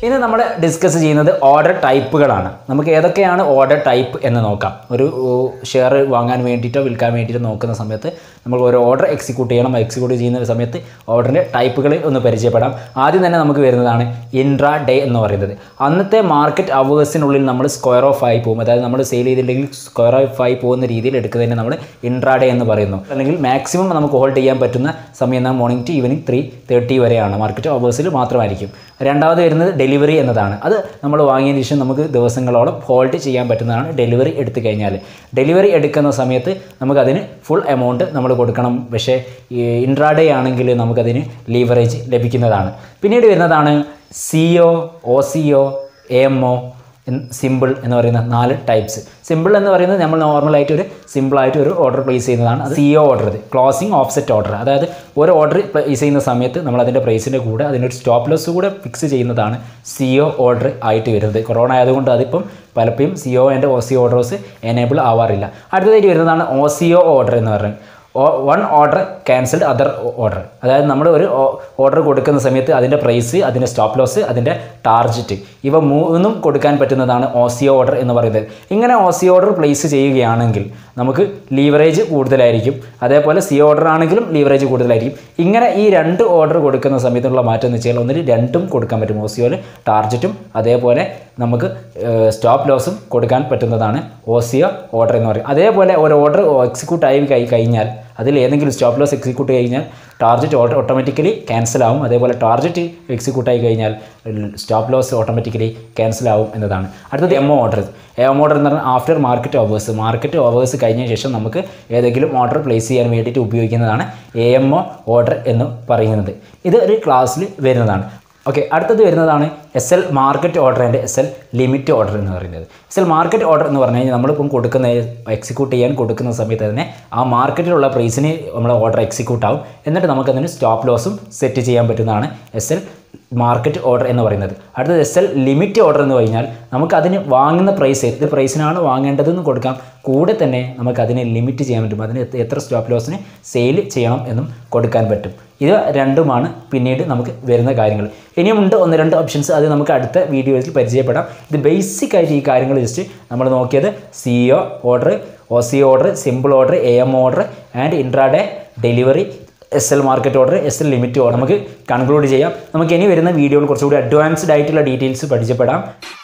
ഇന്ന് നമ്മൾ ഡിസ്കസ് ചെയ്യുന്നത് ഓർഡർ ടൈപ്പുകളാണ് നമുക്ക് ഏതൊക്കെയാണ് ഓർഡർ ടൈപ്പ് എന്ന് നോക്കാം ഒരു ഷെയർ വാങ്ങാൻ വേണ്ടിയിട്ടോ വിൽക്കാൻ വേണ്ടിയിട്ടോ നോക്കുന്ന സമയത്ത് നമ്മൾ ഒരു ഓർഡർ എക്സിക്യൂട്ട് ചെയ്യണം എക്സിക്യൂട്ട് ചെയ്യുന്ന സമയത്ത് ഓർഡറിൻ്റെ ടൈപ്പുകൾ ഒന്ന് പരിചയപ്പെടാം ആദ്യം തന്നെ നമുക്ക് വരുന്നതാണ് ഇൻട്രാ ഡേ എന്ന് പറയുന്നത് അന്നത്തെ മാർക്കറ്റ് അവേഴ്സിനുള്ളിൽ നമ്മൾ സ്ക്വയർ ഓഫ് ആയി പോകും അതായത് നമ്മൾ സെയിൽ ചെയ്തിട്ടുണ്ടെങ്കിൽ സ്ക്വയർ ഓഫ് ആയി പോകുന്ന രീതിയിൽ എടുക്കുന്നതിന് നമ്മൾ ഇൻട്രാ ഡേ എന്ന് പറയുന്നു അല്ലെങ്കിൽ മാക്സിമം നമുക്ക് ഹോൾഡ് ചെയ്യാൻ പറ്റുന്ന സമയം എന്നാൽ morning to evening three thirty വരെയാണ് മാർക്കറ്റ് അവേഴ്സിൽ മാത്രമായിരിക്കും രണ്ടാമത് വരുന്നത് ഡെലിവറി എന്നതാണ് അത് നമ്മൾ വാങ്ങിയതിന് ശേഷം നമുക്ക് ദിവസങ്ങളോളം ഹോൾഡ് ചെയ്യാൻ പറ്റുന്നതാണ് ഡെലിവറി എടുത്തു കഴിഞ്ഞാൽ ഡെലിവറി എടുക്കുന്ന സമയത്ത് നമുക്കതിന് ഫുൾ എമൗണ്ട് നമ്മൾ കൊടുക്കണം പക്ഷേ ഈ ഇൻട്രാഡേ ആണെങ്കിൽ നമുക്കതിന് ലീവറേജ് ലഭിക്കുന്നതാണ് പിന്നീട് വരുന്നതാണ് C O O C O M O simple എന്ന് പറയുന്ന നാല് ടൈപ്സ് സിമ്പിൾ എന്ന് പറയുന്നത് നമ്മൾ നോർമലായിട്ട് ഒരു സിമ്പിളായിട്ട് ഒരു ഓർഡർ പ്ലേസ് ചെയ്യുന്നതാണ് അത് C O order closing offset order അതായത് ഒരു ഓർഡർ പ്ലേസ് ചെയ്യുന്ന സമയത്ത് നമ്മൾ അതിൻ്റെ പ്രൈസിൻ്റെ കൂടെ അതിനൊരു സ്റ്റോപ്പ് ലോസ് കൂടെ ഫിക്സ് ചെയ്യുന്നതാണ് സി ഒ ഓർഡർ ആയിട്ട് വരുന്നത് കൊറോണ ആയതുകൊണ്ട് അതിപ്പം പലപ്പോഴും C O and O C orders enable ആവാറില്ല അടുത്തതായിട്ട് വരുന്നതാണ് ഒ സി ഒ ഓർഡർ എന്ന് പറയുന്നത് one order cancelled other order അതായത് നമ്മൾ ഒരു ഓർഡർ കൊടുക്കുന്ന സമയത്ത് അതിൻ്റെ പ്രൈസ് അതിൻ്റെ സ്റ്റോപ്പ് ലോസ് അതിൻ്റെ ടാർജറ്റ് ഇവ മൂന്നും കൊടുക്കാൻ പറ്റുന്നതാണ് ഒ സി ഓർഡർ എന്ന് പറയുന്നത് ഇങ്ങനെ ഒ സി ഓർഡർ പ്ലേസ് ചെയ്യുകയാണെങ്കിൽ നമുക്ക് ലീവറേജ് കൂടുതലായിരിക്കും അതേപോലെ സി ഓർഡർ ആണെങ്കിലും ലീവറേജ് കൂടുതലായിരിക്കും ഇങ്ങനെ ഈ രണ്ട് ഓർഡർ കൊടുക്കുന്ന സമയത്തുള്ള മാറ്റം എന്ന് വെച്ചാൽ ഒന്നിൽ രണ്ടും കൊടുക്കാൻ പറ്റും ഒ സിയോയിൽ ടാർജറ്റും അതേപോലെ നമുക്ക് സ്റ്റോപ്പ് ലോസും കൊടുക്കാൻ പറ്റുന്നതാണ് ഒ സിയോ ഓർഡർ എന്ന് പറയും അതേപോലെ ഒരു ഓർഡർ എക്സിക്യൂട്ട് ആയി കഴി കഴിഞ്ഞാൽ അതിൽ ഏതെങ്കിലും സ്റ്റോപ്പ് ലോസ് എക്സിക്യൂട്ട് കഴിഞ്ഞാൽ ടാർജറ്റ് ഓട്ടോ ഓട്ടോമാറ്റിക്കലി ക്യാൻസൽ ആവും അതേപോലെ ടാർജറ്റ് എക്സിക്യൂട്ട് ആയി കഴിഞ്ഞാൽ സ്റ്റോപ്പ് ലോസ് ഓട്ടോമാറ്റിക്കലി ക്യാൻസൽ ആവും എന്നതാണ് അടുത്തത് എം ഓർഡർ എം ഓർഡർ എന്ന് പറഞ്ഞാൽ after market hours market hours കഴിഞ്ഞ ശേഷം നമുക്ക് ഏതെങ്കിലും ഓർഡർ പ്ലേസ് ചെയ്യാൻ വേണ്ടിയിട്ട് ഉപയോഗിക്കുന്നതാണ് എ എം ഒ ഓർഡർ എന്ന് പറയുന്നത് ഇത് ഒരു ക്ലാസ്സിൽ വരുന്നതാണ് ഓക്കെ അടുത്തത് വരുന്നതാണ് S L market order and S L limit order എന്ന് പറയുന്നത് എസ് എൽ മാർക്കറ്റ് ഓർഡർ എന്ന് പറഞ്ഞു കഴിഞ്ഞാൽ നമ്മളിപ്പം കൊടുക്കുന്ന എക്സിക്യൂട്ട് ചെയ്യാൻ കൊടുക്കുന്ന സമയത്ത് തന്നെ ആ മാർക്കറ്റിലുള്ള പ്രൈസിന് നമ്മൾ ഓർഡർ എക്സിക്യൂട്ട് ആവും എന്നിട്ട് നമുക്കതിന് സ്റ്റോപ്പ് ലോസും സെറ്റ് ചെയ്യാൻ പറ്റുന്നതാണ് എസ് എൽ മാർക്കറ്റ് ഓർഡർ എന്ന് പറയുന്നത് അടുത്തത് എസ് എൽ ലിമിറ്റ് ഓർഡർ എന്ന് കഴിഞ്ഞാൽ നമുക്ക് അതിന് വാങ്ങുന്ന പ്രൈസ് ഏത് പ്രൈസിനാണ് വാങ്ങേണ്ടതെന്ന് കൊടുക്കാം കൂടെ തന്നെ നമുക്ക് അതിനെ ലിമിറ്റ് ചെയ്യാൻ പറ്റും അതിന് എത്ര സ്റ്റോപ്പ് ലോസിന് സെയിൽ ചെയ്യണം എന്നും കൊടുക്കാൻ പറ്റും ഇത് രണ്ടുമാണ് പിന്നീട് നമുക്ക് വരുന്ന കാര്യങ്ങൾ ഇനിയുമുണ്ട് ഒന്ന് രണ്ട് ഓപ്ഷൻസ് അത് നമുക്ക് അടുത്ത വീഡിയോയിൽ പരിചയപ്പെടാം ഇത് ബേസിക് ആയിട്ട് ഈ കാര്യങ്ങൾ ജസ്റ്റ് നമ്മൾ നോക്കിയത് C O order O C order simple order A M order and intraday delivery S L market order S L limit order നമുക്ക് കൺക്ലൂഡ് ചെയ്യാം നമുക്ക് ഇനി വരുന്ന വീഡിയോയിൽ കുറച്ചുകൂടി അഡ്വാൻസ്ഡ് ആയിട്ടുള്ള ഡീറ്റെയിൽസ് പരിചയപ്പെടാം